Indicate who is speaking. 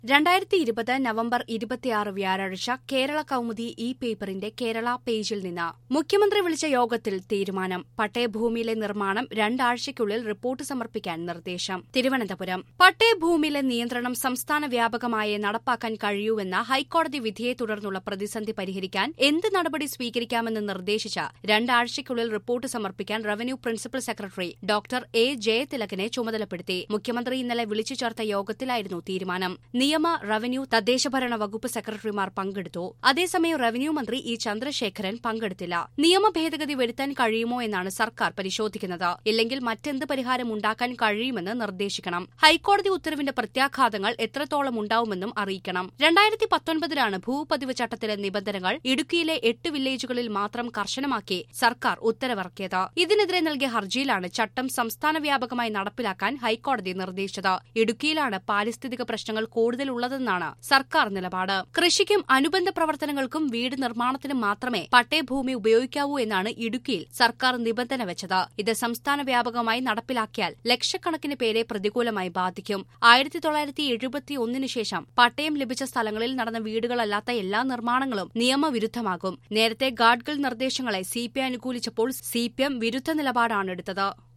Speaker 1: രണ്ടായിരത്തി ഇരുപത് നവംബർ ഇരുപത്തിയാറ് വ്യാഴാഴ്ച കേരള കൌമുദി ഇ പേപ്പറിന്റെ കേരള പേജിൽ നിന്ന് മുഖ്യമന്ത്രി വിളിച്ച യോഗത്തിൽ തീരുമാനം പട്ടയഭൂമിയിലെ നിർമ്മാണം രണ്ടാഴ്ചയ്ക്കുള്ളിൽ റിപ്പോർട്ട് സമർപ്പിക്കാൻ നിർദ്ദേശം തിരുവനന്തപുരം പട്ടയഭൂമിയിലെ നിയന്ത്രണം സംസ്ഥാന വ്യാപകമായി നടപ്പാക്കാൻ കഴിയൂവെന്ന ഹൈക്കോടതി വിധിയെ തുടർന്നുള്ള പ്രതിസന്ധി പരിഹരിക്കാൻ എന്ത് നടപടി സ്വീകരിക്കാമെന്ന് നിർദ്ദേശിച്ച രണ്ടാഴ്ചയ്ക്കുള്ളിൽ റിപ്പോർട്ട് സമർപ്പിക്കാൻ revenue principal secretary doctor A ജയതിലകിനെ ചുമതലപ്പെടുത്തി മുഖ്യമന്ത്രി ഇന്നലെ വിളിച്ചു ചേർത്ത യോഗത്തിലായിരുന്നു തീരുമാനം നിയമ റവന്യൂ തദ്ദേശഭരണ വകുപ്പ് സെക്രട്ടറിമാർ പങ്കെടുത്തു അതേസമയം റവന്യൂ മന്ത്രി ഇ ചന്ദ്രശേഖരൻ പങ്കെടുത്തില്ല നിയമ ഭേദഗതി വരുത്താൻ കഴിയുമോ എന്നാണ് സർക്കാർ പരിശോധിക്കുന്നത് ഇല്ലെങ്കിൽ മറ്റെന്ത് പരിഹാരം ഉണ്ടാക്കാൻ കഴിയുമെന്ന് നിർദ്ദേശിക്കണം ഹൈക്കോടതി ഉത്തരവിന്റെ പ്രത്യാഘാതങ്ങൾ എത്രത്തോളം ഉണ്ടാവുമെന്നും അറിയിക്കണം രണ്ടായിരത്തി പത്തൊൻപതിലാണ് ഭൂപതിവ് ചട്ടത്തിലെ നിബന്ധനകൾ ഇടുക്കിയിലെ എട്ട് വില്ലേജുകളിൽ മാത്രം കർശനമാക്കി സർക്കാർ ഉത്തരവിറക്കിയത് ഇതിനെതിരെ നൽകിയ ഹർജിയിലാണ് ചട്ടം സംസ്ഥാന വ്യാപകമായി നടപ്പിലാക്കാൻ ഹൈക്കോടതി നിർദ്ദേശിച്ചത് ഇടുക്കിയിലാണ് പാരിസ്ഥിതിക പ്രശ്നങ്ങൾ കൂടുതലുള്ളതെന്നാണ് സർക്കാർ നിലപാട് കൃഷിക്കും അനുബന്ധ പ്രവർത്തനങ്ങൾക്കും വീട് നിർമ്മാണത്തിനും മാത്രമേ പട്ടയഭൂമി ഉപയോഗിക്കാവൂ എന്നാണ് ഇടുക്കിയിൽ സർക്കാർ നിബന്ധന വെച്ചത് ഇത് സംസ്ഥാന വ്യാപകമായി നടപ്പിലാക്കിയാൽ ലക്ഷക്കണക്കിന് പേരെ പ്രതികൂലമായി ബാധിക്കും ആയിരത്തി തൊള്ളായിരത്തി എഴുപത്തി ഒന്നിനു ശേഷം പട്ടയം ലഭിച്ച സ്ഥലങ്ങളിൽ നടന്ന വീടുകളല്ലാത്ത എല്ലാ നിർമ്മാണങ്ങളും നിയമവിരുദ്ധമാകും നേരത്തെ ഗാഡ്ഗിൽ നിർദ്ദേശങ്ങളെ സിപിഐ അനുകൂലിച്ചപ്പോൾ സിപിഎം വിരുദ്ധ നിലപാടാണ് എടുത്തത്